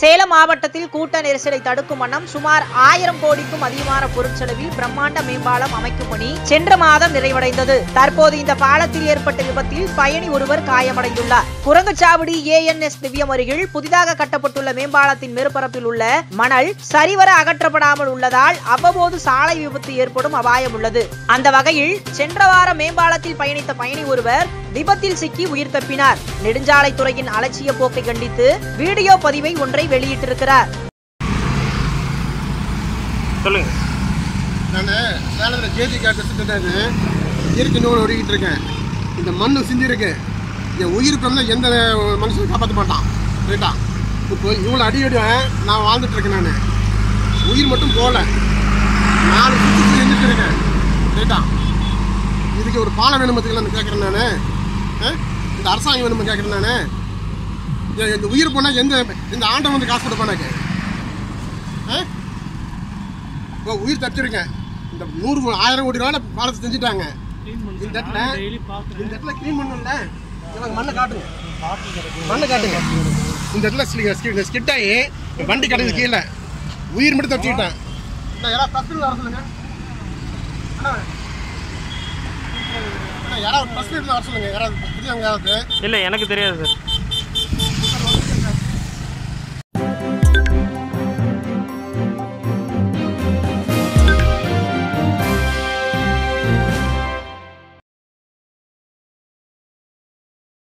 சேலம் மாவட்டத்தில் கூட்ட நெரிசலை தடுக்கும் வண்ணம் சுமார் ஆயிரம் கோடிக்கும் அதிகமான பொருட்செலவில் பிரம்மாண்ட மேம்பாலம் அமைக்கும் பணி சென்ற மாதம் நிறைவடைந்தது தற்போது இந்த பாலத்தில் ஏற்பட்ட விபத்தில் பயணி ஒருவர் காயமடைந்துள்ளார் குரங்குச்சாவடி ஏஎன்எஸ் திவ்யம் அருகில் புதிதாக கட்டப்பட்டுள்ள மேம்பாலத்தின் மேற்பரப்பில் உள்ள மணல் சரிவர அகற்றப்படாமல் உள்ளதால் அவ்வப்போது சாலை விபத்து ஏற்படும் அபாயம் உள்ளது அந்த வகையில் சென்ற வாரம் மேம்பாலத்தில் பயணித்த பயணி ஒருவர் விபத்தில் சிக்கி உயிர் தப்பினார் நெடுஞ்சாலைத்துறையின் அலட்சிய போக்கை கண்டித்து வீடியோ பதிவை ஒன்றை வெளியிட்டிருக்கிறார் சொல்லுங்க நான் சேலத்தில் கேஜி காட்டு இயற்கை நோய் ஓடிக்கிட்டு இருக்கேன் இந்த மண் சிந்திருக்கு என் உயிருக்கு வந்து எந்த மனுஷனும் காப்பாற்ற மாட்டான் ரைட்டா இப்போ இவ்வளோ அடி அடி நான் வாழ்ந்துட்டு இருக்கேன் நான் உயிர் மட்டும் போகல நாலு சுற்றி இருந்துட்டு இருக்கேன் ரைட்டா இதுக்கு ஒரு பாலம் வேணும் பார்த்துக்கலாம் கேட்குறேன் நான் இந்த அரசாங்கம் வேணும் கேட்குறேன் நான் இந்த உயிர் போனால் எந்த இந்த ஆண்டவன் வந்து காசு கொடுப்பானாக்கு ஆ இப்போ உயிர் தப்பிச்சிருக்கேன் இந்த நூறு ஆயிரம் கோடி ரூபாய் பாலத்தை செஞ்சுட்டாங்க இந்த இடத்துல இந்த இடத்துல க்ளீன் பண்ணல இவங்க மண்ணை காட்டுங்க மண்ணை காட்டுங்க இந்த இடத்துல ஸ்லி- ஸ்கி- ஸ்கிட் ஆகி வண்டி கிடக்குது கீழே உயிர் மட்டும் தப்பிச்சுக்கிட்டேன் இந்த யாராவது பிரச்சனை வர சொல்லுங்க அண்ணா. அண்ணா, யாராவது பிரச்சனை இருந்தால் வர சொல்லுங்க யாராவது புரியாங்க யாராவது இல்லை எனக்கு தெரியாது சார்